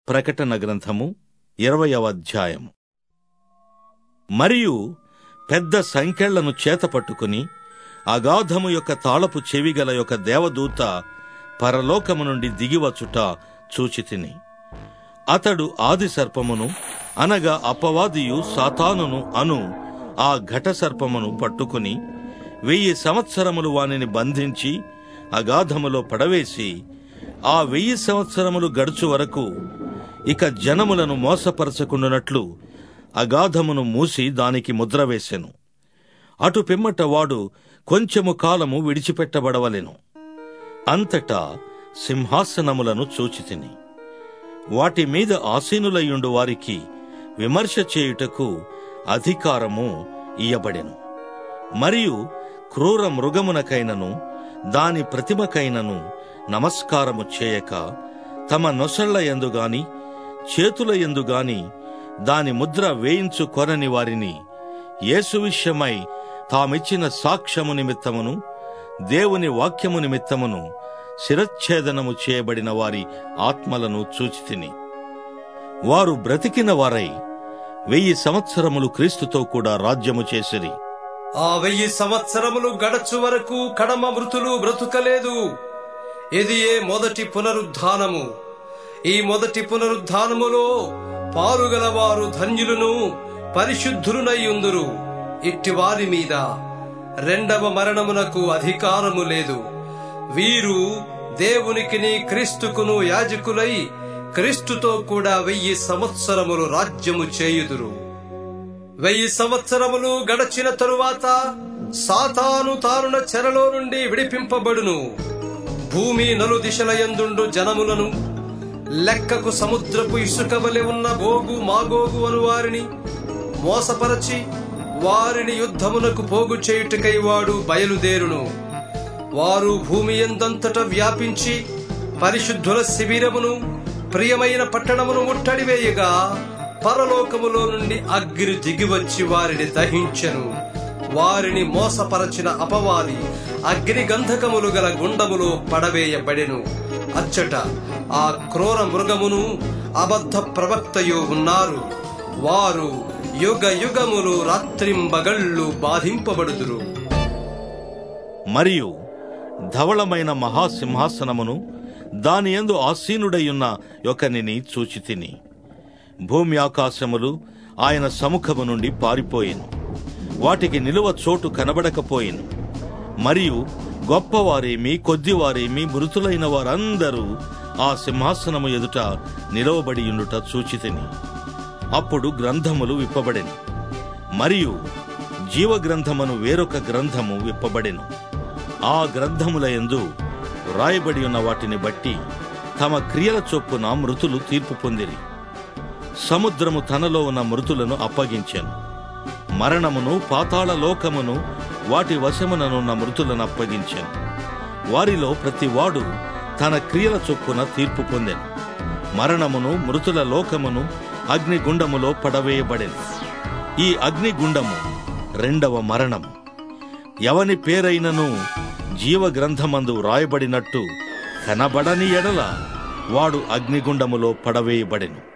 ప్రకటన గ్రంథము ఇరవయవ అధ్యాయము మరియు పెద్ద సంకెళ్లను చేతపట్టుకుని అగాధము యొక్క తాళపు చెవిగల యొక్క దేవదూత పరలోకము నుండి దిగివచుట చూచితిని అతడు ఆది సర్పమును అనగా అపవాదియు సాతానును అను ఆ ఘట సర్పమును పట్టుకుని వెయ్యి సంవత్సరములు వానిని బంధించి అగాధములో పడవేసి ఆ వెయ్యి సంవత్సరములు గడుచు వరకు ఇక జనములను మోసపరచకుండునట్లు అగాధమును మూసి దానికి ముద్ర వేసెను అటు పిమ్మట వాడు కొంచెము కాలము విడిచిపెట్టబడవలెను అంతటా సింహాసనములను చూచితిని వాటి మీద ఆసీనులయ్యుండు వారికి విమర్శ చేయుటకు అధికారము ఇయ్యబడెను మరియు క్రూర మృగమునకైనను దాని ప్రతిమకైనను నమస్కారము చేయక తమ నొసళ్ల ఎందుగాని చేతుల ఎందుగాని దాని ముద్ర వేయించు కొనని వారిని యేసు విషయమై తామిచ్చిన సాక్ష్యము నిమిత్తమును దేవుని వాక్యము నిమిత్తమును శిరచ్ఛేదనము చేయబడిన వారి ఆత్మలను చూచితిని వారు బ్రతికిన వారై వెయ్యి సంవత్సరములు క్రీస్తుతో కూడా రాజ్యము చేసిరి ఆ వెయ్యి సంవత్సరములు గడచు వరకు కడమ మృతులు బ్రతుకలేదు ఇది ఏ మొదటి పునరుద్ధానము ఈ మొదటి పునరుద్ధానములో పాలుగలవారు ధన్యులను పరిశుద్ధులునయ్యుందురు ఇట్టి వారి మీద రెండవ మరణమునకు అధికారము లేదు వీరు దేవునికిని క్రీస్తుకును యాజకులై క్రీస్తుతో కూడా వెయ్యి సంవత్సరములు రాజ్యము చేయుదురు వెయ్యి సంవత్సరములు గడచిన తరువాత సాతాను తారుణ చెరలో నుండి విడిపింపబడును భూమి నలు దిశలయందుండు జనములను లెక్కకు సముద్రపు ఇసుక వలె ఉన్న గోగు మాగోగు అను వారిని మోసపరచి వారిని యుద్ధమునకు పోగు చేయుటకై వాడు బయలుదేరును వారు భూమి ఎందంతట వ్యాపించి పరిశుద్ధుల శిబిరమును ప్రియమైన పట్టణమును ముట్టడివేయగా పరలోకములో నుండి అగ్ని దిగివచ్చి వారిని దహించెను వారిని మోసపరచిన అపవాది అగ్ని గంధకములు గల గుండములో పడవేయబడెను అచ్చట ఆ క్రూర మృగమును అబద్ధ ప్రవక్తయు ఉన్నారు వారు యుగ యుగములు రాత్రింబగళ్ళు బాధింపబడుదురు మరియు ధవళమైన మహాసింహాసనమును దాని యందు ఆసీనుడయ్యున్న ఒకనిని చూచితిని భూమి ఆకాశములు ఆయన సముఖము నుండి పారిపోయెను వాటికి నిలువ చోటు కనబడకపోయెను మరియు గొప్పవారేమి కొద్దివారేమి మృతులైన వారందరూ ఆ సింహాసనము ఎదుట నిలవబడియుండుట చూచితిని అప్పుడు గ్రంథములు విప్పబడెను మరియు జీవగ్రంథమును వేరొక గ్రంథము విప్పబడెను ఆ గ్రంథముల యందు రాయబడి ఉన్న వాటిని బట్టి తమ క్రియల చొప్పున మృతులు తీర్పు పొందిరి సముద్రము తనలో ఉన్న మృతులను అప్పగించెను మరణమును పాతాళ లోకమును వాటి వశముననున్న మృతులను అప్పగించెను వారిలో ప్రతి వాడు తన క్రియల చొప్పున తీర్పు పొందెను మరణమును మృతుల లోకమును అగ్నిగుండములో పడవేయబడెను ఈ అగ్నిగుండము రెండవ మరణము ఎవని పేరైనను జీవగ్రంథమందు వ్రాయబడినట్టు కనబడని ఎడల వాడు అగ్నిగుండములో పడవేయబడెను